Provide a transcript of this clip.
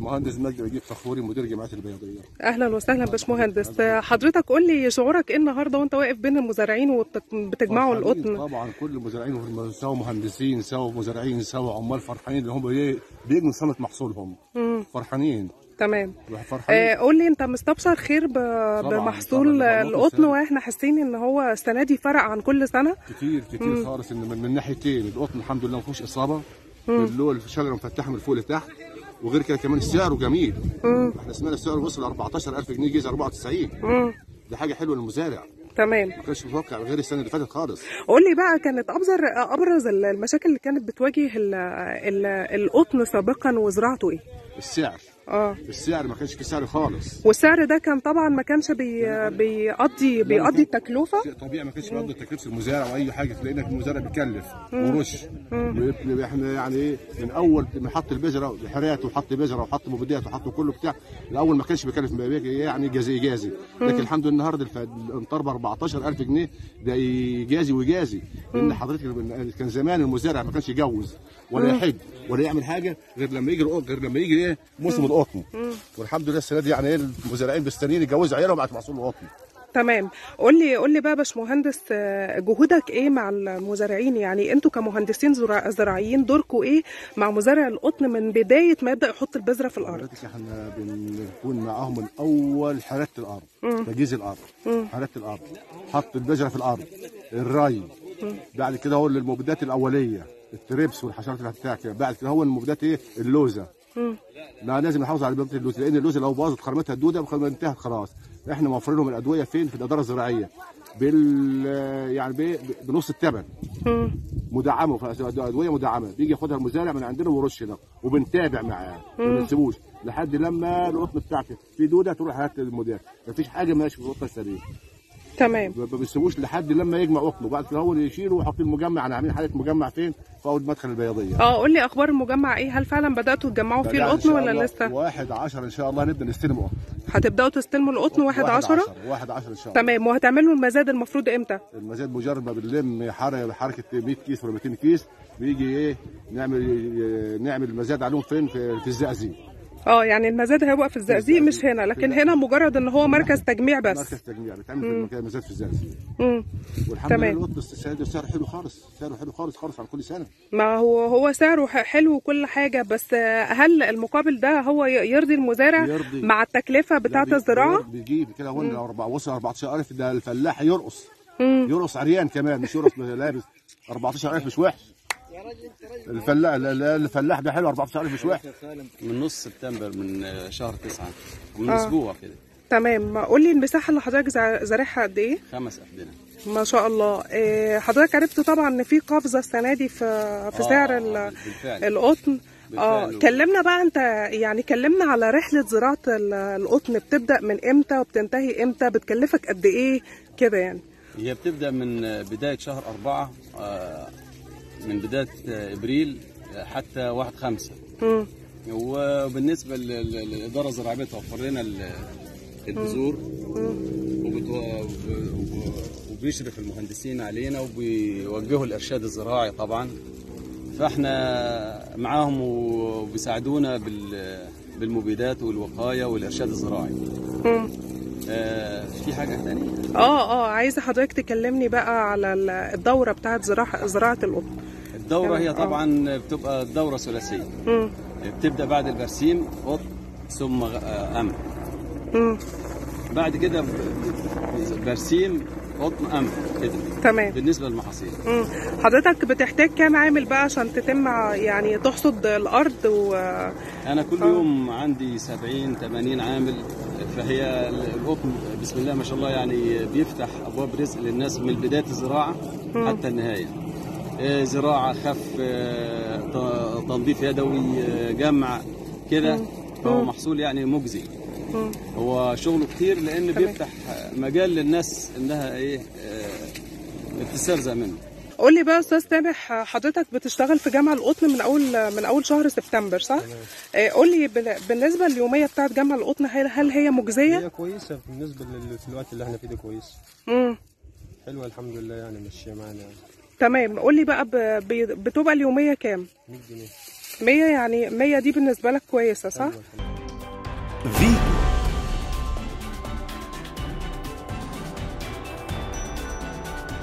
المهندس مجدي نجيب فخوري مدير جمعيه البياضيه اهلا وسهلا باشمهندس حضرتك قول لي شعورك ايه النهارده وانت واقف بين المزارعين وبتجمعوا فرحانين القطن طبعا كل المزارعين سواء مهندسين سواء مزارعين سواء عمال فرحانين اللي هم ايه بيجنوا سنه محصولهم مم. فرحانين تمام فرحانين آه، قول لي انت مستبشر خير ب- بمحصول طبعاً. القطن السنة. واحنا حاسين ان هو السنه دي فرق عن كل سنه كتير كتير خالص ان من, من ناحيتين القطن الحمد لله ما فيهوش اصابه اللون الشجره مفتحه من فوق لتحت وغير كده كمان سعره جميل احنا سمعنا سعره وصل ل 14000 جنيه جيزه 94 مم. دي حاجه حلوه للمزارع تمام ما كانش متوقع غير السنه اللي فاتت خالص قول لي بقى كانت ابرز ابرز المشاكل اللي كانت بتواجه ال- ال- القطن سابقا وزراعته ايه السعر اه السعر ما كانش في سعر خالص والسعر ده كان طبعا ما كانش بي بيقضي بيقضي التكلفه شيء طبيعي ما كانش بيقضي تكلفه المزارع واي حاجه تلاقينا المزارع بيكلف ورش ويبقى احنا يعني ايه من اول ما حط البذره حرات وحط بذره وحط مبيدات وحط كله بتاع الاول ما كانش بيكلف يعني جازي جازي لكن الحمد لله النهارده الف- الامطار ب 14000 جنيه ده يجازي ويجازي لان حضرتك كان زمان المزارع ما كانش يجوز ولا يحج ولا يعمل حاجه غير لما يجي القط- غير لما يجي ايه موسم القطن والحمد لله السنه دي يعني ايه المزارعين مستنيين يجوزوا عيالهم بعد محصول القطن تمام قول لي قول لي بقى يا باشمهندس آه، جهودك ايه مع المزارعين يعني انتوا كمهندسين زراع- زراعيين دوركم ايه مع مزارع القطن من بدايه ما يبدا يحط البذره في الارض حضرتك احنا بنكون معاهم من اول حرات الارض تجهيز الارض حرات الارض حط البذره في الارض الري بعد كده هو المبيدات الاوليه التريبس والحشرات اللي بتاع كده بعد كده هو المبيدات ايه اللوزه لا لازم نحافظ على مبيدات اللوزه لان اللوزه لو باظت خرمتها الدوده بخ- انتهت خلاص احنا موفرين لهم الادويه فين في الاداره الزراعيه بال يعني ب- بنص الثمن مم. مدعمه ف- ادويه مدعمه بيجي ياخدها المزارع من عندنا ويرش هنا وبنتابع معاه ما بنسيبوش لحد لما القطن بتاعته في دوده تروح هات المدير مفيش حاجه ماشي في القطه السليم تمام ما بنسيبوش لحد لما يجمع قطنه وبعد كده هو اللي يشيله ويحط المجمع انا عاملين حاله مجمع فين في اول مدخل البياضيه اه قول لي اخبار المجمع ايه هل فعلا بداتوا تجمعوا فيه بدأنا إن القطن شاء ولا الله لسه واحد عشر ان شاء الله نبدا نستلم قطن هتبداوا تستلموا القطن واحد عشرة واحد عشر ان شاء الله تمام وهتعملوا المزاد المفروض امتى المزاد مجرد ما بنلم حر- حركه 100 كيس ولا 200 كيس بيجي ايه نعمل نعمل المزاد عليهم فين في, في الزقازيق اه يعني المزاد هيبقى في الزقازيق مش هنا لكن هنا مجرد ان هو مركز تجميع بس مركز تجميع بتعمل في المكان مزاد في الزقازيق مم. والحمد تمام. لله القطن السنه دي سعره حلو خالص سعره حلو خالص خالص عن كل سنه ما هو هو سعره ح- حلو وكل حاجة بس آه، هل المقابل ده هو ي- يرضي المزارع يرضي. مع التكلفة بتاعة لا، بي- الزراعة؟ بيجيب كده هو لو أربعة- وصل 14000 ده الفلاح يرقص يرقص عريان كمان مش يرقص لابس 14000 مش وحش الفلاح لا- لا، الفلاح ده حلو 14000 مش وحش من نص سبتمبر من آه، شهر تسعة من اسبوع كده تمام ما قول لي المساحة اللي حضرتك زع- زارعها قد ايه؟ خمس أفدنة ما شاء الله إيه حضرتك عرفت طبعا ان في قفزة السنة دي في في آه، سعر آه، ال- بالفعل. القطن اه بالفعل. كلمنا بقى انت يعني كلمنا على رحلة زراعة ال- القطن بتبدأ من امتى وبتنتهي امتى بتكلفك قد ايه كده يعني هي بتبدأ من آه، بداية شهر أربعة آه، من بداية آه، إبريل آه، حتى واحد خمسة مم. وبالنسبة لل- لل- للإدارة الزراعية بتوفر لنا ال- البذور وبتو- وب- وبيشرف المهندسين علينا وبيوجهوا الإرشاد الزراعي طبعا فاحنا معاهم وبيساعدونا بال- بالمبيدات والوقاية والإرشاد الزراعي مم. آه، في حاجة تانية اه اه عايزة حضرتك تكلمني بقى على ال- الدورة بتاعة زراعة زراعة القطن الدورة هي آه. طبعا بتبقى الدورة ثلاثية مم. بتبدأ بعد البرسيم قطن ثم غ- آه، قمح مم. بعد كده ب- ب- برسيم قطن قمح كده تمام بالنسبة للمحاصيل مم. حضرتك بتحتاج كام عامل بقى عشان تتم يعني تحصد الارض و أنا كل يوم عندي 70 80 عامل فهي ال- القطن بسم الله ما شاء الله يعني بيفتح أبواب رزق للناس من بداية الزراعة حتى النهاية آه، زراعة خف آه، ت- تنظيف يدوي آه، جمع كده فهو محصول يعني مجزي مم. هو شغله كتير لان تمام. بيفتح مجال للناس انها ايه آه، بتسترزق منه قول لي بقى يا استاذ سامح حضرتك بتشتغل في جامع القطن من اول من اول شهر سبتمبر صح؟ آه، قول لي بال- بالنسبه لليوميه بتاعت جامع القطن هل هل هي مجزيه؟ هي كويسة بالنسبة لل- في الوقت اللي احنا فيه ده كويس امم حلوة الحمد لله يعني ماشية معانا يعني تمام قول لي بقى ب- بي- بتبقى اليوميه كام؟ 100 جنيه 100 يعني 100 دي بالنسبه لك كويسه صح؟ أيوة الحمد لله. فيتو